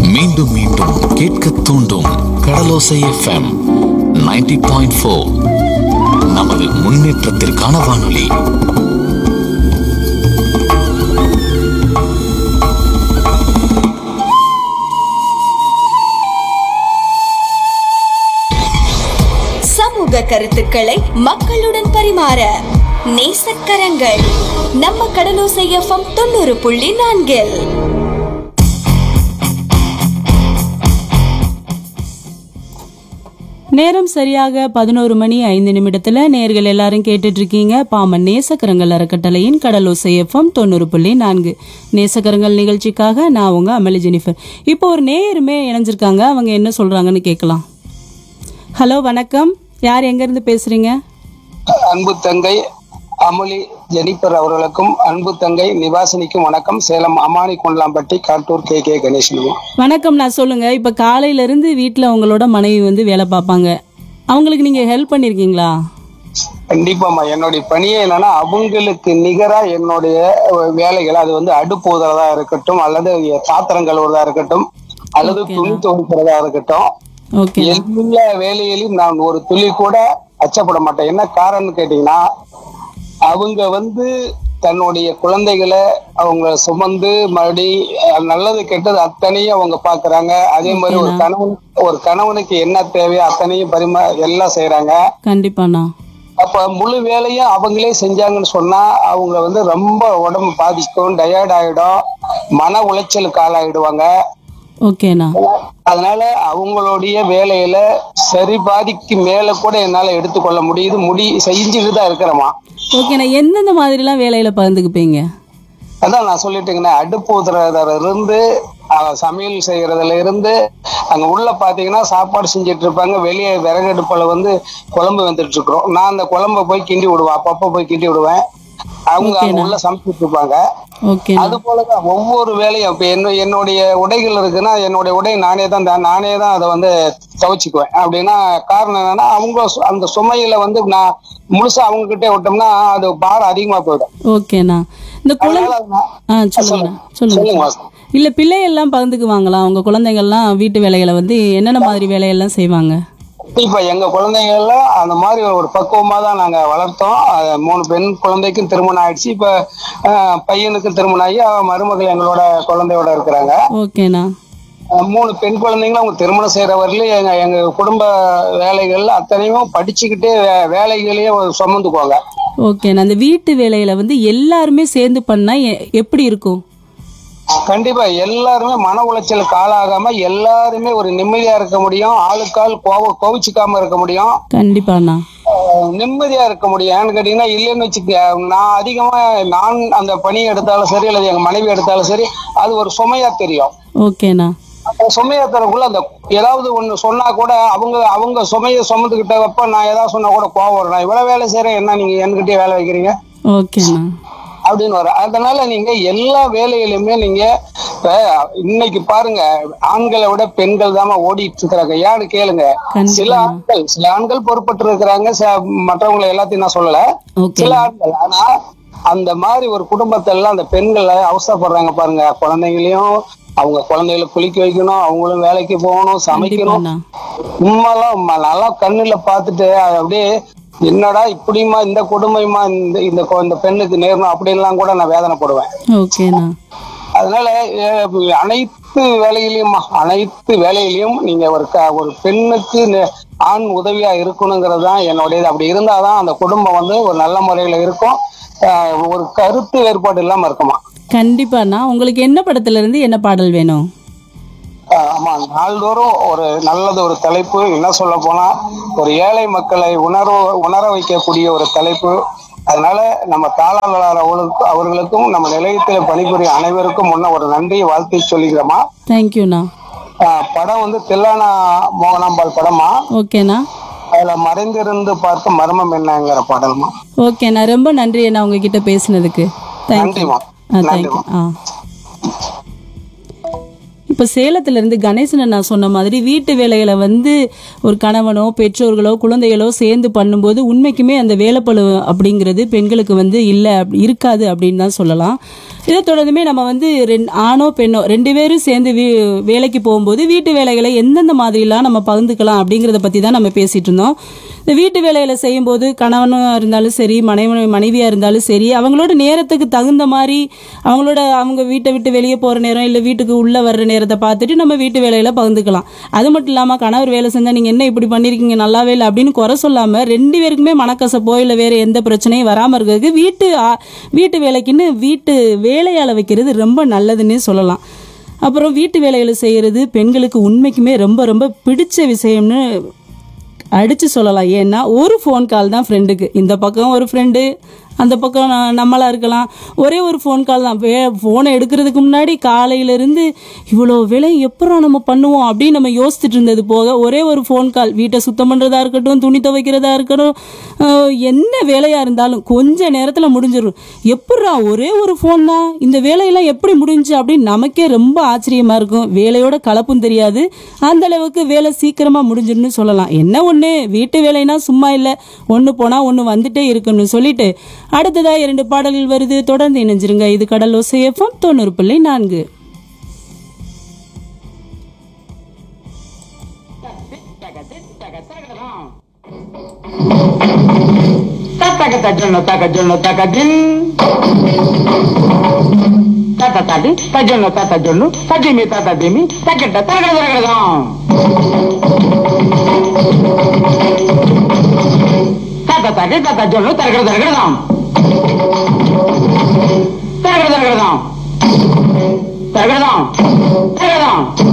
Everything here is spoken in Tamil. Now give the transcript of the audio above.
மீண்டும் மீண்டும் கேட்க தூண்டும் கடலோசை எஃப்எம் 90.4 பாயிண்ட் ஃபோர் நமது முன்னேற்றத்திற்கான வானொலி சமூக கருத்துக்களை மக்களுடன் பரிமாற நேசக்கரங்கள் நம்ம கடலோசை எஃப்எம் தொண்ணூறு புள்ளி நான்கில் நேரம் சரியாக பதினோரு மணி ஐந்து நிமிடத்துல நேர்கள் எல்லாரும் கேட்டுட்டு இருக்கீங்க பாமன் நேசக்கரங்கள் அறக்கட்டளையின் கடலோசை எஃப்எம் தொண்ணூறு புள்ளி நான்கு நேசக்கரங்கள் நிகழ்ச்சிக்காக நான் உங்க அமளி ஜெனிஃபர் இப்போ ஒரு நேயருமே இணைஞ்சிருக்காங்க அவங்க என்ன சொல்றாங்கன்னு கேட்கலாம் ஹலோ வணக்கம் யார் எங்க இருந்து பேசுறீங்க அன்பு தங்கை அமுலி ஜெனிபர் அவர்களுக்கும் அன்பு தங்கை நிவாசினிக்கும் வணக்கம் சேலம் அமானி கொண்டலாம்பட்டி காட்டூர் கே கே கணேசன் வணக்கம் நான் சொல்லுங்க இப்ப காலையில இருந்து வீட்ல உங்களோட மனைவி வந்து வேலை பார்ப்பாங்க அவங்களுக்கு நீங்க ஹெல்ப் பண்ணிருக்கீங்களா கண்டிப்பாம்மா என்னுடைய பணியே என்னன்னா அவங்களுக்கு நிகரா என்னுடைய வேலைகள் அது வந்து அடுப்பு ஊதுறதா இருக்கட்டும் அல்லது பாத்திரம் கழுவுறதா இருக்கட்டும் அல்லது துணி துவைக்கிறதா இருக்கட்டும் ஓகே எல்லா வேலையிலும் நான் ஒரு துளி கூட அச்சப்பட மாட்டேன் என்ன காரணம்னு கேட்டீங்கன்னா அவங்க வந்து தன்னுடைய குழந்தைகளை அவங்க சுமந்து மறுபடி அஹ், நல்லது கெட்டது அத்தனையும் அவங்க பாக்குறாங்க அதே மாதிரி ஒரு கணவன் ஒரு கணவனுக்கு என்ன தேவையோ அத்தனையும் பரிமா எல்லாம் செய்யறாங்க கண்டிப்பாண்ணா அப்ப முழு வேலையும் அவங்களே செஞ்சாங்கன்னு சொன்னா அவங்க வந்து ரொம்ப உடம்பு பாதிக்கும் டயர்ட் ஆயிடும் மன உளைச்சலுக்கு ஆளாயிடுவாங்க ஓகேண்ணா அதனால அவங்களுடைய வேலையில சரி பாதிக்கு மேல கூட என்னால எடுத்துக்கொள்ள முடியுது முடி செஞ்சுட்டு தான் இருக்கிறேமா ஓகேண்ணா எந்தெந்த மாதிரிலாம் வேலையில பகிர்ந்துக்குப்பீங்க அதான் நான் சொல்லிட்டேங்கண்ணா அடுப்பு ஊதுறதுல இருந்து அஹ், சமையல் செய்யறதுல இருந்து அங்க உள்ள பாத்தீங்கன்னா சாப்பாடு செஞ்சுட்டு இருப்பாங்க வெளியே விறகு அடுப்புல வந்து குழம்பு வந்துட்டு இருக்கிறோம் நான் அந்த குழம்ப போய் கிண்டி விடுவேன் அப்பப்ப போய் கிண்டி விடுவேன் அவங்க அங்க உள்ள சமைச்சிட்டு இருப்பாங்க ஓகேண்ணா அது போலதான் ஒவ்வொரு வேலையும் இப்ப என்ன என்னுடைய உடைகள் இருக்குன்னா என்னுடைய உடை நானே தான் தா- நானே தான் அதை வந்து துவைச்சுக்குவேன் அப்படின்னா காரணம் என்னன்னா அவங்க சு- அந்த சுமையில வந்து நான் முழுசா அவங்க கிட்டே விட்டோம்னா அது பாரம் அதிகமா போயிடும் ஓகேண்ணா இந்த குழந்தை அதனால நான் ஆ சொல்லுங்க சொல்லுங்க சொல்லுங்க வாசு. இல்ல பிள்ளைகள்லாம் பகிர்ந்துக்குவாங்களா உங்க குழந்தைகள்லாம் வீட்டு வேலைகளை வந்து என்னென்ன மாதிரி வேலையெல்லாம் செய்வாங்க இப்ப எங்க குழந்தைகள அந்த மாதிரி ஒரு பக்குவமா தான் நாங்க வளர்த்தோம் அது மூணு பெண் குழந்தைக்கும் திருமணம் ஆயிடுச்சு இப்ப அஹ், பையனுக்கும் திருமணம் ஆகி அவன் மருமகள் எங்களோட குழந்தையோட இருக்கிறாங்க ஓகேண்ணா அஹ், மூணு பெண் குழந்தைங்களும் அவங்க திருமணம் செய்யற வரையிலும் எங்க எங்க குடும்ப வேலைகள் அத்தனையும் படிச்சுக்கிட்டே வே- வேலைகளையும் சுமந்துக்குவாங்க ஓகேண்ணா அந்த வீட்டு வேலையில வந்து எல்லாருமே சேர்ந்து பண்ணா எ- எப்படி இருக்கும் கண்டிப்பா எல்லாருமே மன உளைச்சலுக்கு ஆளாகாம எல்லாருமே ஒரு நிம்மதியா இருக்க முடியும் ஆளுக்கால் கோவ கோவிச்சுக்காம இருக்க முடியும் கண்டிப்பாண்ணா அஹ் நிம்மதியா இருக்க முடியும் ஏன்னு கேட்டீங்கன்னா இல்லைன்னு வச்சுக்க நான் அதிகமா நான் அந்த பணி எடுத்தாலும் சரி அல்லது எங்க மனைவி எடுத்தாலும் சரி அது ஒரு சுமையா தெரியும் ஓகேண்ணா அந்த சுமையா தரக்குள்ள அந்த ஏதாவது ஒண்ணு சொன்னா கூட அவங்க அவங்க சுமையை சுமந்துக்கிட்டப்ப நான் ஏதாவது சொன்னா கூட கோவம் வரும் நான் இவ்வளவு வேலை செய்யறேன் என்ன நீங்க என்கிட்டயே வேலை வைக்கிறீங்க ஓகேண்ணா அப்படின்னு வரும் அதனால நீங்க எல்லா வேலையிலுமே நீங்க இப்ப இன்னைக்கு பாருங்க ஆண்களை விட பெண்கள் தாம ஓடிட்டு இருக்கிறாங்க ஏன்னு கேளுங்க கண்டிப்பா. சில ஆண்கள் சில ஆண்கள் பொறுப்பட்டு இருக்கிறாங்க மற்றவங்களை எல்லாத்தையும் நான் சொல்லல ஓகே சில ஆண்கள் ஆனா அந்த மாதிரி ஒரு குடும்பத்தை எல்லாம் அந்த பெண்கள் அவசரப்படுறாங்க பாருங்க குழந்தைங்களையும் அவங்க குழந்தைகளை குளிக்க வைக்கணும் அவங்களும் வேலைக்கு போகணும் சமைக்கணும் கண்டிப்பாண்ணா உண்மைலாம் ம- நல்லா கண்ணுல பார்த்துட்டு அது அப்படியே என்னடா இப்படியுமா இந்த கொடுமையுமா இந்த இந்த கொ- இந்த பெண்ணுக்கு நேரணும் அப்படின்லாம் கூட நான் வேதனைப்படுவேன் ஓகேண்ணா அதனால அஹ், அனைத்து வேலையிலையும் அனைத்து வேலையிலையும் நீங்க ஒரு க- ஒரு பெண்ணுக்கு நெ- ஆண் உதவியா இருக்கணுங்கிறது தான் என்னுடையது அப்படி இருந்தாதான் அந்த குடும்பம் வந்து ஒரு நல்ல முறையில இருக்கும் அஹ், ஒரு கருத்து வேறுபாடு இல்லாம இருக்குமா கண்டிப்பாண்ணா உங்களுக்கு என்ன படத்துல இருந்து என்ன பாடல் வேணும் ஆஹ் ஆமா நாள்தோறும் ஒரு நல்லது ஒரு தலைப்பு என்ன சொல்ல போனா ஒரு ஏழை மக்களை உணர உணர வைக்கக்கூடிய ஒரு தலைப்பு அதனால நம்ம தாளாளர் அவர்களுக்கு அவர்களுக்கும் நம்ம நிலையத்தில் பணிபுரியும் அனைவருக்கும் முன்ன ஒரு நன்றியை வாழ்த்து சொல்லிக்கிறோமா தேங்க்யூண்ணா ஆஹ் படம் வந்து தில்லானா மோகனாம்பாள் படமா ஓகேண்ணா அதுல மறைந்திருந்து பார்க்கும் மர்மம் என்னங்கிற பாடல்மா ஓகேண்ணா ரொம்ப நன்றி அண்ணா உங்ககிட்ட பேசினதுக்கு தேங்க்யூ நன்றிமா ஆ நன்றிமா தேங்க்யூ ஆ இப்போ சேலத்துல இருந்து கணேசன் நான் சொன்ன மாதிரி வீட்டு வேலைகளை வந்து ஒரு கணவனோ பெற்றோர்களோ குழந்தைகளோ சேர்ந்து பண்ணும்போது உண்மைக்குமே அந்த வேலைப்பளு அப்படிங்கிறது பெண்களுக்கு வந்து இல்லை இருக்காது அப்படின்னு தான் சொல்லலாம் இதை தொடர்ந்துமே நம்ம வந்து ரெண்டு ஆணோ பெண்ணோ ரெண்டு பேரும் சேர்ந்து வீ வேலைக்கு போகும்போது வீட்டு வேலைகளை எந்தெந்த மாதிரிலாம் நம்ம பகிர்ந்துக்கலாம் அப்படிங்கிறத பற்றி தான் நம்ம பேசிட்டு இருந்தோம் இந்த வீட்டு வேலைகளை செய்யும்போது கணவனாக இருந்தாலும் சரி மனைவி மனைவியாக இருந்தாலும் சரி அவங்களோட நேரத்துக்கு தகுந்த மாதிரி அவங்களோட அவங்க வீட்டை விட்டு வெளியே போகிற நேரம் இல்லை வீட்டுக்கு உள்ளே வர்ற நேரத்தை பார்த்துட்டு நம்ம வீட்டு வேலையில பகிர்ந்துக்கலாம் அது மட்டும் இல்லாமல் கணவர் வேலை செஞ்சால் நீங்கள் என்ன இப்படி பண்ணியிருக்கீங்க நல்லாவே இல்லை அப்படின்னு குறை சொல்லாமல் ரெண்டு பேருக்குமே மனக்கசப்போ இல்லை வேறு எந்த பிரச்சனையும் வராமல் இருக்கிறதுக்கு வீட்டு ஆ- வீட்டு வேலைக்குன்னு வீட்டு வேலையால் வைக்கிறது ரொம்ப நல்லதுன்னே சொல்லலாம் அப்புறம் வீட்டு வேலைகளை செய்கிறது பெண்களுக்கு உண்மைக்குமே ரொம்ப ரொம்ப பிடிச்ச விஷயம்னு அடிச்சு சொல்லலாம் ஏன்னா ஒரு ஃபோன் கால் தான் ஃப்ரெண்டுக்கு இந்த பக்கம் ஒரு ஃப்ரெண்டு அந்த பக்கம் ந- நம்மளா இருக்கலாம் ஒரே ஒரு ஃபோன் கால் தான் வே ஃபோனை எடுக்கிறதுக்கு முன்னாடி காலையிலேருந்து இவ்வளோ வேலை எப்பறம் நம்ம பண்ணுவோம் அப்படின்னு நம்ம யோசிச்சுட்டு இருந்தது போக ஒரே ஒரு ஃபோன் கால் வீட்டை சுத்தம் பண்ணுறதா இருக்கட்டும் துணி துவைக்கிறதா இருக்கட்டும் ஆஹ் என்ன வேலையாக இருந்தாலும் கொஞ்ச நேரத்தில் முடிஞ்சிடும் எப்பட்றா ஒரே ஒரு ஃபோன் தான் இந்த வேலையெல்லாம் எப்படி முடிஞ்சு அப்படின்னு நமக்கே ரொம்ப ஆச்சரியமாக இருக்கும் வேலையோட கலப்பும் தெரியாது அந்த அளவுக்கு வேலை சீக்கிரமாக முடிஞ்சிடும்னு சொல்லலாம் என்ன ஒன்று வீட்டு வேலைனா சும்மா இல்லை ஒன்று போனால் ஒன்று வந்துட்டே இருக்குன்னு சொல்லிட்டு அடுத்ததா இரண்டு பாடல்கள் வருது தொடர்ந்து இணைஞ்சிருங்க இது கடல் ஒசையஃபம் தொண்ணூறு பிள்ளை நான்கு Tataka tajono taka jono taka din. Tata tadi, tajono tata jono, tajimi tata dimi, taketa taragada taragada. Tata tadi, tata jono, taragada taragada. Taragada taragada. Taragada. Taragada.